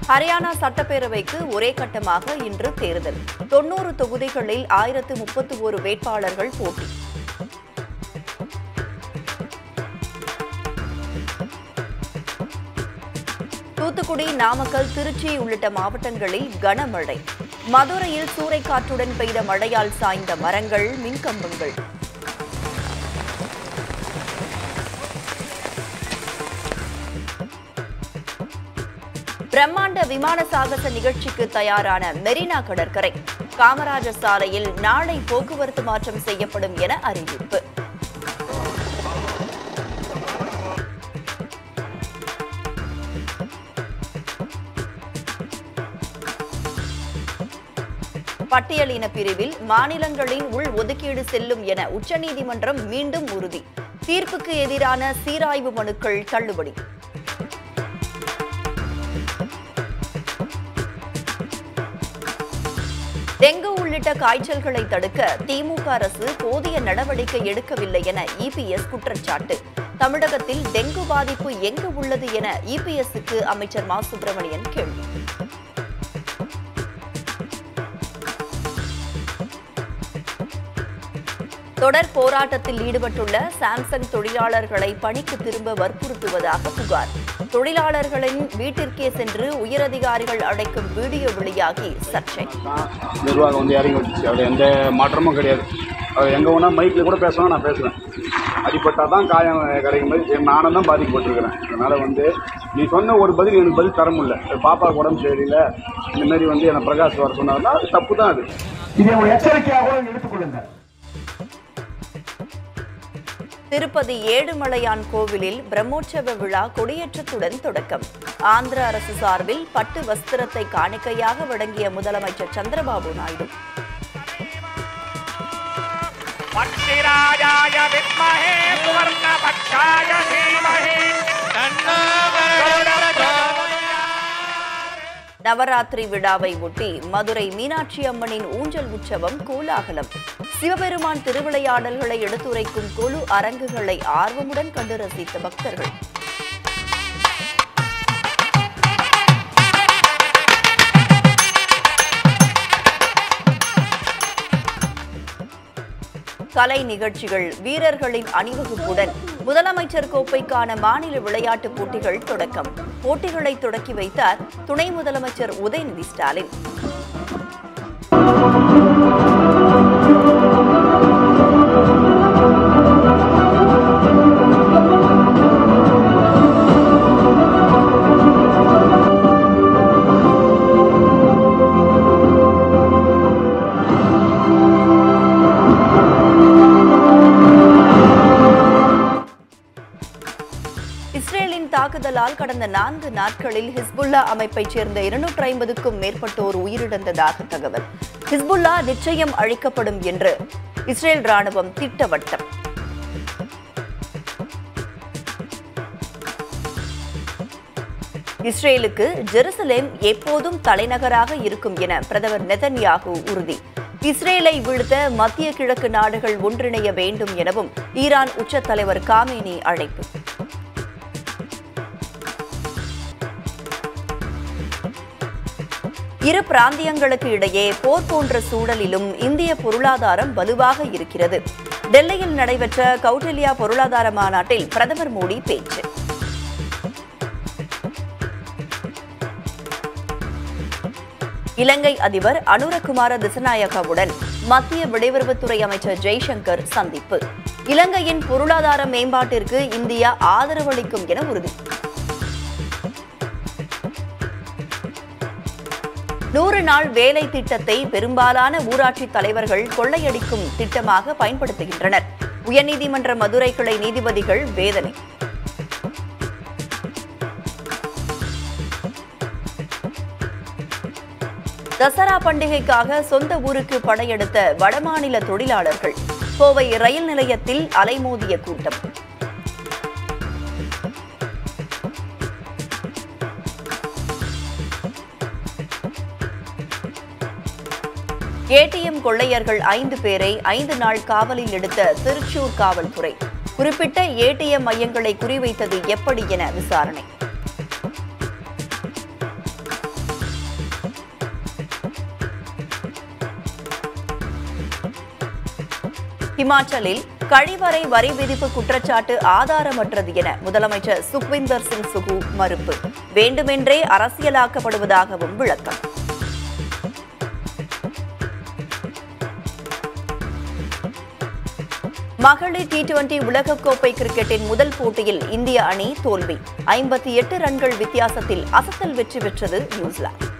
ஹரியானா சட்டப்பேரவைக்கு ஒரே கட்டமாக இன்று தேர்தல் தொன்னூறு தொகுதிகளில் ஆயிரத்து முப்பத்து ஒரு வேட்பாளர்கள் போட்டி தூத்துக்குடி நாமக்கல் திருச்சி உள்ளிட்ட மாவட்டங்களில் கனமழை மதுரையில் சூறைக்காற்றுடன் பெய்த மழையால் சாய்ந்த மரங்கள் மின்கம்பங்கள் பிரம்மாண்ட விமான சாகச நிகழ்ச்சிக்கு தயாரான மெரினா கடற்கரை காமராஜர் சாலையில் நாளை போக்குவரத்து மாற்றம் செய்யப்படும் என அறிவிப்பு பட்டியலின பிரிவில் மாநிலங்களின் உள் ஒதுக்கீடு செல்லும் என உச்சநீதிமன்றம் மீண்டும் உறுதி தீர்ப்புக்கு எதிரான சீராய்வு மனுக்கள் தள்ளுபடி டெங்கு உள்ளிட்ட காய்ச்சல்களை தடுக்க திமுக அரசு போதிய நடவடிக்கை எடுக்கவில்லை என இபிஎஸ் குற்றச்சாட்டு தமிழகத்தில் டெங்கு பாதிப்பு எங்கு உள்ளது என இபிஎஸ்க்கு அமைச்சர் மா சுப்பிரமணியன் கேள்வி தொடர் போராட்டத்தில் ஈடுபட்டுள்ள சாம்சங் தொழிலாளர்களை பணிக்கு திரும்ப வற்புறுத்துவதாக புகார் தொழிலாளர்களின் வீட்டிற்கே சென்று உயரதிகாரிகள் அழைக்கும் வீடியோ வெளியாகி சர்ச்சை தான் நிர்வாகம் வந்து இறங்கி வந்துச்சு அதில் எந்த மாற்றமும் கிடையாது அது எங்கே வேணால் மைக்கில் கூட பேசணும் நான் பேசுவேன் அடிப்பட்டால் தான் காயம் கிடைக்கும் மாதிரி சரி, நானும் தான் பாதிக்கப்பட்டிருக்கிறேன் அதனால் வந்து நீ சொன்ன ஒரு பதில் எனக்கு பதில் தர முடியல பாப்பாவுக்கு உடம்பு சரியில்லை இந்த மாதிரி வந்து என்னை பிரகாஷ் வர சொன்னார்னா அது தப்பு தான் அது இதை ஒரு எச்சரிக்கையாக கூட எடுத்துக்கொள்ளுங்கள் திருப்பதி ஏழுமலையான் கோவிலில் பிரம்மோற்சவ விழா கொடியேற்றத்துடன் தொடக்கம் ஆந்திர அரசு சார்பில் பட்டு வஸ்திரத்தை காணிக்கையாக வழங்கிய முதலமைச்சர் சந்திரபாபு நாயுடு पक्षिराजाय विद्महे सुवर्णपक्षाय धीमहि तन्नो நவராத்திரி விழாவை ஒட்டி மதுரை மீனாட்சி அம்மனின் ஊஞ்சல் உற்சவம் கோலாகலம் சிவபெருமான் திருவிளையாடல்களை எடுத்துரைக்கும் கொலு அரங்குகளை ஆர்வமுடன் கண்டு ரசித்த பக்தர்கள் கலை நிகழ்ச்சிகள் வீரர்களின் அணிவகுப்புடன் முதலமைச்சர் கோப்பைக்கான மாநில விளையாட்டுப் போட்டிகள் தொடக்கம் போட்டிகளை தொடக்கி வைத்தார் துணை முதலமைச்சர் உதயநிதி ஸ்டாலின் இஸ்ரேலின் தாக்குதலால் கடந்த நான்கு நாட்களில் ஹிஸ்புல்லா அமைப்பைச் சேர்ந்த இருநூற்று ஐம்பதுக்கும் மேற்பட்டோர் உயிரிழந்ததாக தகவல் ஹிஸ்புல்லா நிச்சயம் அழிக்கப்படும் என்று இஸ்ரேல் ராணுவம் திட்டவட்டம் இஸ்ரேலுக்கு ஜெருசலேம் எப்போதும் தலைநகராக இருக்கும் என பிரதமர் நெதன்யாகு உறுதி இஸ்ரேலை வீழ்த்த மத்திய கிழக்கு நாடுகள் ஒன்றிணைய வேண்டும் எனவும் ஈரான் உச்ச தலைவர் காமேனி அழைப்பு இரு பிராந்தியங்களுக்கு இடையே போர் போன்ற சூழலிலும் இந்திய பொருளாதாரம் வலுவாக இருக்கிறது டெல்லியில் நடைபெற்ற கௌடில்யா பொருளாதார மாநாட்டில் பிரதமர் மோடி பேச்சு இலங்கை அதிபர் அனுரகுமார திசநாயகாவுடன் மத்திய வெளியுறவுத்துறை அமைச்சர் ஜெய்சங்கர் சந்திப்பு இலங்கையின் பொருளாதார மேம்பாட்டிற்கு இந்தியா ஆதரவளிக்கும் என உறுதி நூறு நாள் வேலை திட்டத்தை பெரும்பாலான ஊராட்சி தலைவர்கள் கொள்ளையடிக்கும் திட்டமாக பயன்படுத்துகின்றனர் உயர்நீதிமன்ற மதுரை கிளை நீதிபதிகள் வேதனை தசரா பண்டிகைக்காக சொந்த ஊருக்கு படையெடுத்த வடமாநில தொழிலாளர்கள் கோவை ரயில் நிலையத்தில் அலைமோதிய கூட்டம் ஏடிஎம் கொள்ளையர்கள் ஐந்து பேரை ஐந்து நாள் காவலில் எடுத்த திருச்சூர் காவல்துறை குறிப்பிட்ட ஏடிஎம் மையங்களை குறிவைத்தது எப்படி என விசாரணை ஹிமாச்சலில் கழிவறை வரி விதிப்பு குற்றச்சாட்டு ஆதாரமற்றது என முதலமைச்சர் சுக்விந்தர் சிங் சுகு மறுப்பு வேண்டுமென்றே அரசியலாக்கப்படுவதாகவும் விளக்கம் மகளிர் டி டுவெண்டி உலகக்கோப்பை கிரிக்கெட்டின் முதல் போட்டியில் இந்திய அணி தோல்வி ஐம்பத்தி எட்டு ரன்கள் வித்தியாசத்தில் அசத்தல் வெற்றி பெற்றது நியூசிலாந்து